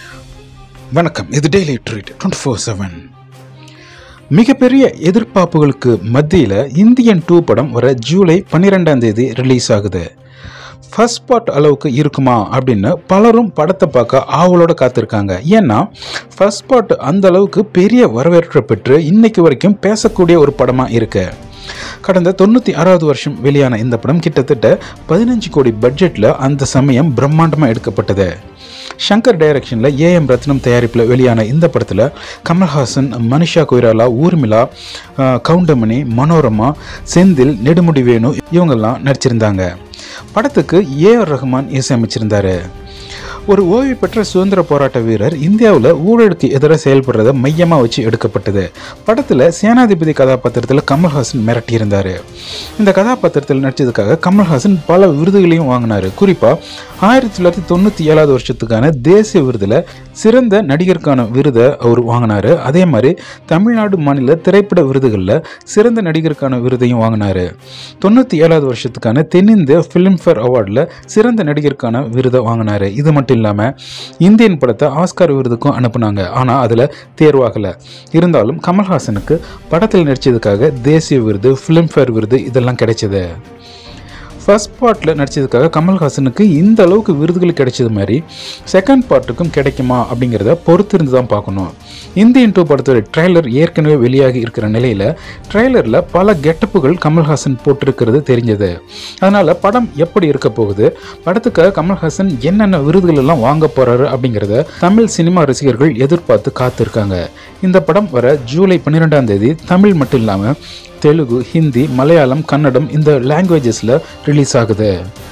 வணக்கம் இது daily treat twenty four seven மிகப்பெரிய எதிர்பார்ப்புகளுக்கு மத்தியில் இந்தியன் டூ படம் வர ஜூலை பன்னிரெண்டாம் தேதி ரிலீஸ் ஆகுது ஃபர்ஸ்ட் பார்ட் அளவுக்கு இருக்குமா அப்படின்னு பலரும் படத்தை பார்க்க ஆவலோட காத்திருக்காங்க ஏன்னா ஃபர்ஸ்ட் பார்ட் அந்த அளவுக்கு பெரிய வரவேற்பை பெற்று இன்னைக்கு வரைக்கும் பேசக்கூடிய ஒரு படமாக இருக்கு கடந்த தொண்ணூற்றி ஆறாவது வருஷம் வெளியான இந்த படம் கிட்டத்தட்ட பதினஞ்சு கோடி பட்ஜெட்டில் அந்த சமயம் பிரம்மாண்டமாக எடுக்கப்பட்டது ஷங்கர் டைரக்ஷனில் ஏஎம் ரத்னம் தயாரிப்பில் வெளியான இந்த படத்தில் கமல்ஹாசன் மனிஷா கொய்ராலா ஊர்மிளா அஹ், கவுண்டமணி மனோரமா செந்தில் நெடுமுடி வேணு இவங்கெல்லாம் நடிச்சிருந்தாங்க படத்துக்கு ஏஆர் ரஹ்மான் இசையமைச்சிருந்தாரு ஒரு ஓய்வு பெற்ற சுதந்திர போராட்ட வீரர் இந்தியாவில் ஊழலுக்கு எதிராக செயல்படுறத மையமாக வச்சு எடுக்கப்பட்டது படத்தில் சேனாதிபதி கதாபாத்திரத்தில் கமல்ஹாசன் மிரட்டியிருந்தார் இந்த கதாபாத்திரத்தில் நடிச்சதுக்காக கமல்ஹாசன் பல விருதுகளையும் வாங்கினார் குறிப்பாக ஆயிரத்தி தொள்ளாயிரத்தி தொண்ணூற்றி ஏழாவது வருஷத்துக்கான தேசிய விருதில் சிறந்த நடிகருக்கான விருதை அவர் வாங்கினார் அதே மாதிரி தமிழ்நாடு மாநில திரைப்பட விருதுகளில் சிறந்த நடிகருக்கான விருதையும் வாங்கினார் தொண்ணூற்றி ஏழாவது வருஷத்துக்கான தென்னிந்திய ஃபிலிம்ஃபேர் அவார்டில் சிறந்த நடிகருக்கான விருதை வாங்கினார் இது மட்டும் இல்லாமல் இந்தியன் படத்தை ஆஸ்கார் விருதுக்கும் அனுப்புனாங்க ஆனால் அதில் தேர்வாகலை இருந்தாலும் கமல்ஹாசனுக்கு படத்தில் நடித்ததுக்காக தேசிய விருது ஃபிலிம்ஃபேர் விருது இதெல்லாம் கிடைச்சது ஃபர்ஸ்ட் பார்ட்டில் நடித்ததுக்காக கமல்ஹாசனுக்கு இந்த அளவுக்கு விருதுகள் கிடைச்சது மாதிரி செகண்ட் பார்ட்டுக்கும் கிடைக்குமா அப்படிங்கிறத பொறுத்திருந்து தான் பார்க்கணும் இந்தியன் டூ படத்தோட ட்ரெய்லர் ஏற்கனவே வெளியாகி இருக்கிற நிலையில் ட்ரெய்லரில் பல கெட்டப்புகள் கமல்ஹாசன் போட்டிருக்கிறது தெரிஞ்சது அதனால் படம் எப்படி இருக்க போகுது படத்துக்காக கமல்ஹாசன் என்னென்ன விருதுகள் எல்லாம் வாங்க போகிறாரு அப்படிங்கிறத தமிழ் சினிமா ரசிகர்கள் எதிர்பார்த்து காத்திருக்காங்க இந்த படம் வர ஜூலை பன்னிரெண்டாம் தேதி தமிழ் மட்டும் இல்லாமல் தெலுங்கு ஹிந்தி மலையாளம் கன்னடம் இந்த லாங்குவேஜஸில் ரிலீஸ் ஆகுது